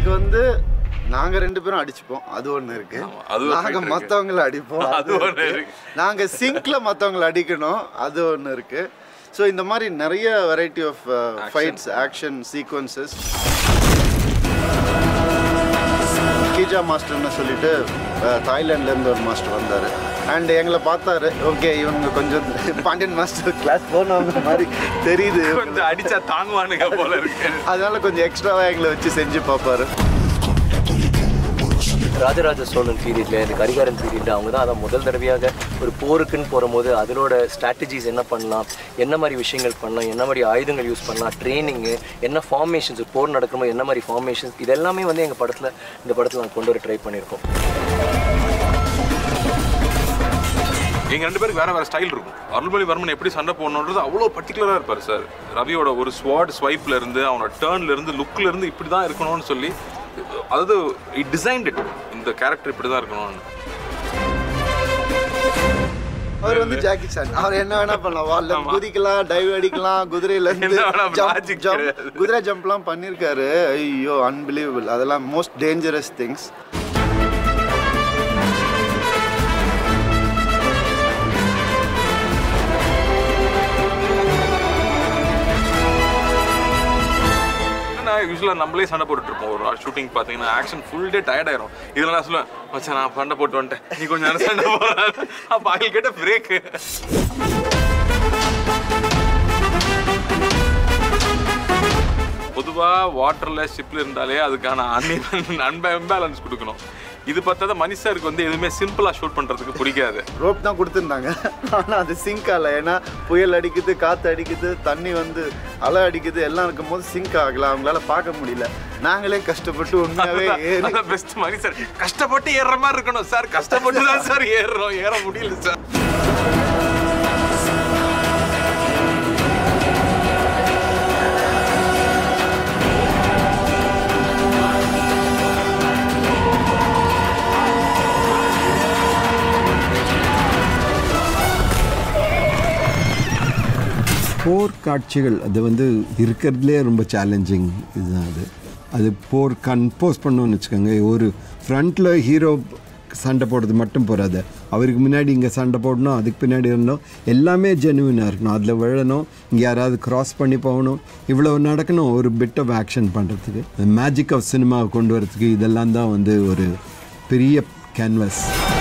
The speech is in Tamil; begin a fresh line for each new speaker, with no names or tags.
எங்களுக்கு வந்து நாங்க ரெண்டு பேரும் அடிச்சுப்போம் அது ஒண்ணு இருக்கு
ஆமா, அது ஒரு
நாங்க
fight இருக்கு.
மத்தவங்கள அடிப்போம்
அது ஒண்ணு இருக்கு.
நாங்க சிங்க்ல மத்தவங்கள அடிக்கணும் அது ஒண்ணு இருக்கு ஸோ இந்த மாதிரி நிறைய variety of fights action sequences Kecha மாஸ்டர்னு சொல்லிட்டு அஹ், தாய்லாந்துல இருந்து ஒரு மாஸ்டர் வந்தாரு அண்ட் எங்களை பார்த்தாரு ஓகே இவங்க கொஞ்சம் பாண்டியன் மாஸ்டர் கிளாஸ் போனவங்க மாதிரி தெரியுது
கொஞ்சம் அடிச்சா தாங்குவானுங்க போல இருக்கு
அதனால கொஞ்சம் எக்ஸ்ட்ராவா எங்களை வச்சு செஞ்சு பார்ப்பாரு
ராஜராஜ சோழன் பீரியட்ல இந்த கரிகாரன் பீரியட்ல அவங்க தான் அதை முதல் தடவையாக ஒரு போருக்குன்னு போகும்போது அதனோட ஸ்ட்ராட்டஜிஸ் என்ன பண்ணலாம் என்ன மாதிரி விஷயங்கள் பண்ணலாம் என்ன மாதிரி ஆயுதங்கள் யூஸ் பண்ணலாம் ட்ரைனிங்கு என்ன ஃபார்மேஷன்ஸ் போர் நடக்கும்போது என்ன மாதிரி ஃபார்மேஷன்ஸ் இதெல்லாமே வந்து எங்கள் படத்தில் இந்த படத்தில் நாங்கள் கொண்டு வர ட்ரை பண்ணியிருக்கோம்
எங்க ரெண்டு பேருக்கு வேற வேற ஸ்டைல் இருக்கும் அருள்மொழிவர்மன் எப்படி சண்டை போடணுன்றது அவ்வளோ பர்டிகுலரா இருப்பார் சார் ரவியோட ஒரு ஸ்வாட் ஸ்வைப்ல இருந்து அவனோட டேர்ன்ல இருந்து லுக்ல இருந்து இப்படி தான் இருக்கணும்னு சொல்லி அதாவது இட் டிசைன்ட் இட் இந்த கேரக்டர் இப்படி தான் இருக்கணும்னு
அவர் வந்து ஜாக்கி சான் அவர் என்ன வேணா பண்ணலாம் வால்ல குதிக்கலாம் டைவ் அடிக்கலாம் குதிரையில இருந்து
என்ன வேணா
jump-
magic
jump-
கிடையாது.
குதிரை ஜம்ப்லாம் பண்ணியிருக்காரு ஐயோ அன்பிலீவபிள் அதெல்லாம் மோஸ்ட் டேஞ்சரஸ் திங்ஸ்
ஏன்னா யூஸ்வலாக நம்மளே சண்டை போட்டுட்டு இருப்போம் ஒரு ஷூட்டிங் பார்த்தீங்கன்னா ஆக்ஷன் ஃபுல் டே டயர்ட் ஆயிரும் இதில் நான் சொல்லுவேன் மச்சான் நான் சண்டை போட்டு வந்துட்டேன் நீ கொஞ்சம் நேரம் சண்டை போடுறேன் அப்போ அதில் கேட்ட பிரேக்கு பொதுவாக வாட்டரில் ஷிப்பில் இருந்தாலே அதுக்கான அன்இவன் அன்ப இம்பேலன்ஸ் கொடுக்கணும் இது பார்த்தாத மனுஷருக்கு வந்து எதுவுமே சிம்பிளாக ஷூட் பண்ணுறதுக்கு பிடிக்காது
ரோப் தான் கொடுத்துருந்தாங்க ஆனால் அது சிங்க் ஆகல ஏன்னா புயல் அடிக்குது காற்று அடிக்குது தண்ணி வந்து அலை அடிக்குது எல்லாம் இருக்கும்போது சிங்க் ஆகல அவங்களால பார்க்க முடியல நாங்களே கஷ்டப்பட்டு உண்மையாகவே ஏறி
பெஸ்ட் மாதிரி சார் கஷ்டப்பட்டு ஏறுற மாதிரி இருக்கணும் சார் கஷ்டப்பட்டு தான் சார் ஏறுறோம் ஏற முடியல சார்
போர் காட்சிகள் அது வந்து இருக்கிறதுலே ரொம்ப சேலஞ்சிங் இதுதான் அது அது போர் கன்போஸ் பண்ணோன்னு வச்சுக்கோங்க ஒரு ஃப்ரண்ட்டில் ஹீரோ சண்டை போடுறது மட்டும் போகாது அவருக்கு முன்னாடி இங்கே சண்டை போடணும் அதுக்கு பின்னாடி இருந்தோம் எல்லாமே ஜெனுவினாக இருக்கணும் அதில் விழணும் இங்கே யாராவது கிராஸ் பண்ணி போகணும் இவ்வளோ நடக்கணும் ஒரு பிட் ஆஃப் ஆக்ஷன் பண்ணுறதுக்கு மேஜிக் ஆஃப் சினிமாவை கொண்டு வரதுக்கு இதெல்லாம் தான் வந்து ஒரு பெரிய கேன்வாஸ்